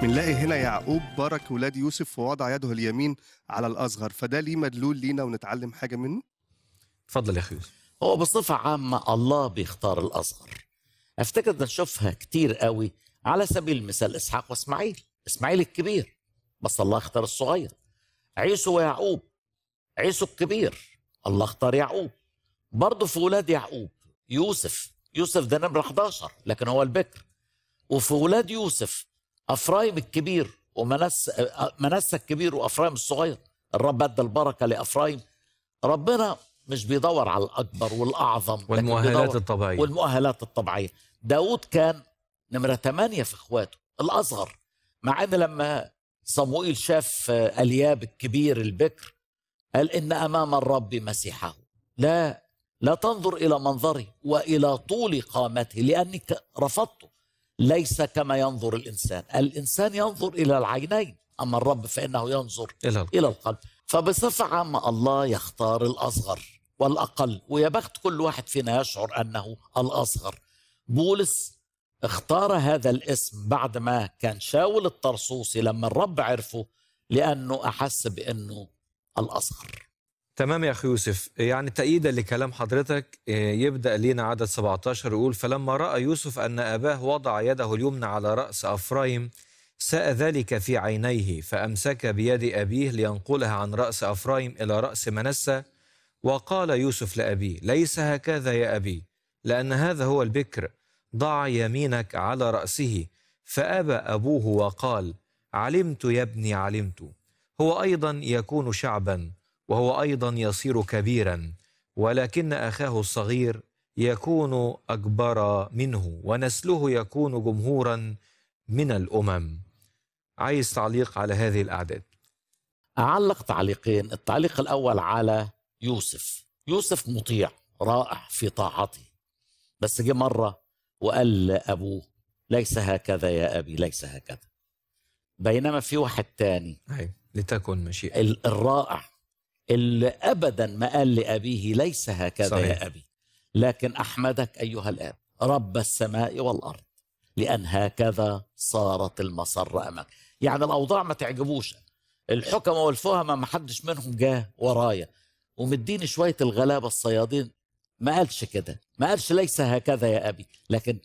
بنلاقي هنا يعقوب بارك ولاد يوسف ووضع يده اليمين على الأصغر فده ليه مدلول لينا ونتعلم حاجة منه اتفضل يا اخي يوسف هو بصفة عامة الله بيختار الأصغر أفتكر ده نشوفها كتير قوي على سبيل المثال إسحاق وإسماعيل إسماعيل الكبير بس الله اختار الصغير عيسو ويعقوب عيسو الكبير الله اختار يعقوب برضه في ولاد يعقوب يوسف يوسف ده نمرة 11 لكن هو البكر وفي ولاد يوسف أفرايم الكبير ومنس منسى الكبير وأفرايم الصغير الرب ادى البركة لأفرايم ربنا مش بيدور على الأكبر والأعظم لكن والمؤهلات بيدور- الطبيعيه والمؤهلات الطبيعية داود كان نمرة ثمانية في اخواته الأصغر مع أن لما صموئيل شاف آه، الياب الكبير البكر قال إن أمام الرب مسيحه لا لا تنظر إلى منظري وإلى طول قامته لأنك رفضته ليس كما ينظر الإنسان الإنسان ينظر إلى العينين أما الرب فإنه ينظر الى القلب. إلى القلب فبصفة عامة الله يختار الأصغر والأقل ويا بخت كل واحد فينا يشعر أنه الأصغر بولس اختار هذا الاسم بعد ما كان شاول الطرسوسي لما الرب عرفه لأنه أحس بأنه الأصغر تمام يا اخي يوسف يعني تأييدا لكلام حضرتك آه، يبدأ لينا عدد 17 يقول فلما رأى يوسف أن أباه وضع يده اليمنى على رأس أفرايم ساء ذلك في عينيه فأمسك بيد أبيه لينقلها عن رأس أفرايم إلى رأس منسى وقال يوسف لأبيه ليس هكذا يا أبي لأن هذا هو البكر ضع يمينك على رأسه فأبى أبوه وقال علمت يا ابني علمت هو أيضا يكون شعبا وهو ايضا يصير كبيرا ولكن اخاه الصغير يكون اكبر منه ونسله يكون جمهورا من الامم عايز تعليق على هذه الاعداد أعلق تعليقين التعليق الأول على يوسف يوسف مطيع رائع في طاعته بس جه مرة وقال لأبوه ليس هكذا يا أبي ليس هكذا بينما في واحد تاني أي. لتكن مشيئة ال- الرائع اللي ابدا ما قال لابيه ليس هكذا صحيح. يا ابي لكن احمدك ايها الاب رب السماء والارض لان هكذا صارت المسره امامك يعني الاوضاع ما تعجبوش الحكمه والفهمه ما حدش منهم جاه ورايا ومديني شويه الغلابه الصيادين ما قالش كده ما قالش ليس هكذا يا ابي لكن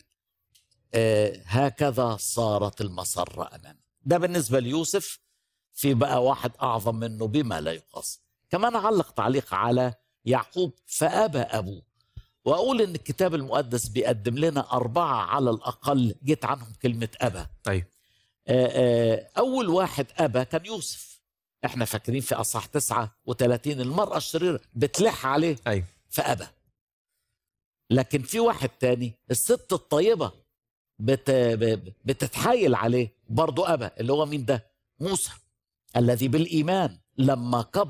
آه هكذا صارت المسره امامك ده بالنسبه ليوسف في بقى واحد اعظم منه بما لا يقاس كمان اعلق تعليق على يعقوب فابى ابوه واقول ان الكتاب المقدس بيقدم لنا اربعه على الاقل جيت عنهم كلمه ابى أي. آه، آه، اول واحد ابى كان يوسف احنا فاكرين في اصحاح 39 المراه الشريره بتلح عليه أي. فابى لكن في واحد تاني الست الطيبه بت... ب- بتتحايل عليه برضه ابى اللي هو مين ده موسى الذي بالايمان لما كبر